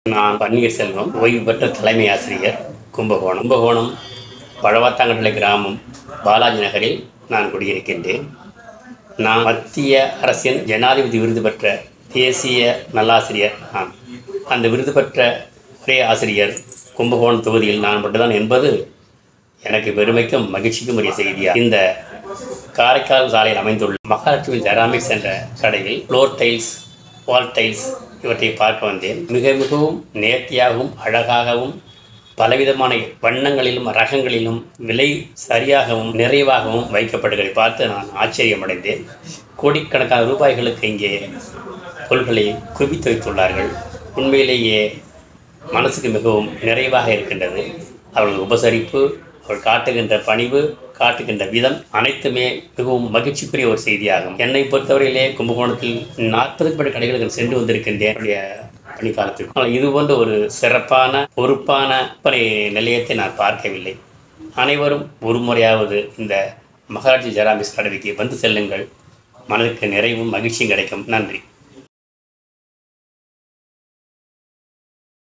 நான் பன்னீர் செல்வம் ஓய்வு பெற்ற தலைமை ஆசிரியர் கும்பகோணம் கும்பகோணம் பழவாத்தாங்கட்டளை கிராமம் பாலாஜி நகரில் நான் குடியிருக்கின்றேன் நான் மத்திய அரசின் ஜனாதிபதி விருது பெற்ற தேசிய நல்லாசிரியர் நான் அந்த விருது பெற்ற ஒரே ஆசிரியர் கும்பகோணம் தொகுதியில் நான் மட்டும்தான் என்பது எனக்கு பெருமைக்கும் மகிழ்ச்சிக்கும் உரிய செய்தியா இந்த காரைக்கால் சாலையில் அமைந்துள்ள மகாலட்சுமி ஜெராமிக்ஸ் என்ற கடையில் ஃப்ளோர் டைல்ஸ் வால் டைல்ஸ் இவற்றை பார்க்க வந்தேன் மிக மிகவும் நேர்த்தியாகவும் அழகாகவும் பலவிதமான வண்ணங்களிலும் ரகங்களிலும் விலை சரியாகவும் நிறைவாகவும் வைக்கப்படுகிறதை பார்த்து நான் ஆச்சரியமடைந்தேன் கோடிக்கணக்கான ரூபாய்களுக்கு இங்கே பொருள்களை குவித்து வைத்துள்ளார்கள் உண்மையிலேயே மனசுக்கு மிகவும் நிறைவாக இருக்கின்றது அவர்கள் உபசரிப்பு அவர்கள் காட்டுகின்ற பணிவு காட்டுகின்ற விதம் அனைத்துமே மிகவும் மகிழ்ச்சிக்குரிய ஒரு செய்தியாகும் என்னை பொறுத்தவரையிலே கும்பகோணத்தில் நாற்பதுக்கு மேற்பட்ட கடைகளுக்கு சென்று வந்திருக்கின்றேன் என்னுடைய பணிக்காலத்திற்கு ஆனால் இது போன்ற ஒரு சிறப்பான பொறுப்பான விற்பனை நிலையத்தை நான் பார்க்கவில்லை அனைவரும் ஒரு முறையாவது இந்த மகாராஜி ஜெராமிஸ் கடவைக்கு வந்து செல்லுங்கள் மனதுக்கு நிறைவும் மகிழ்ச்சியும் கிடைக்கும் நன்றி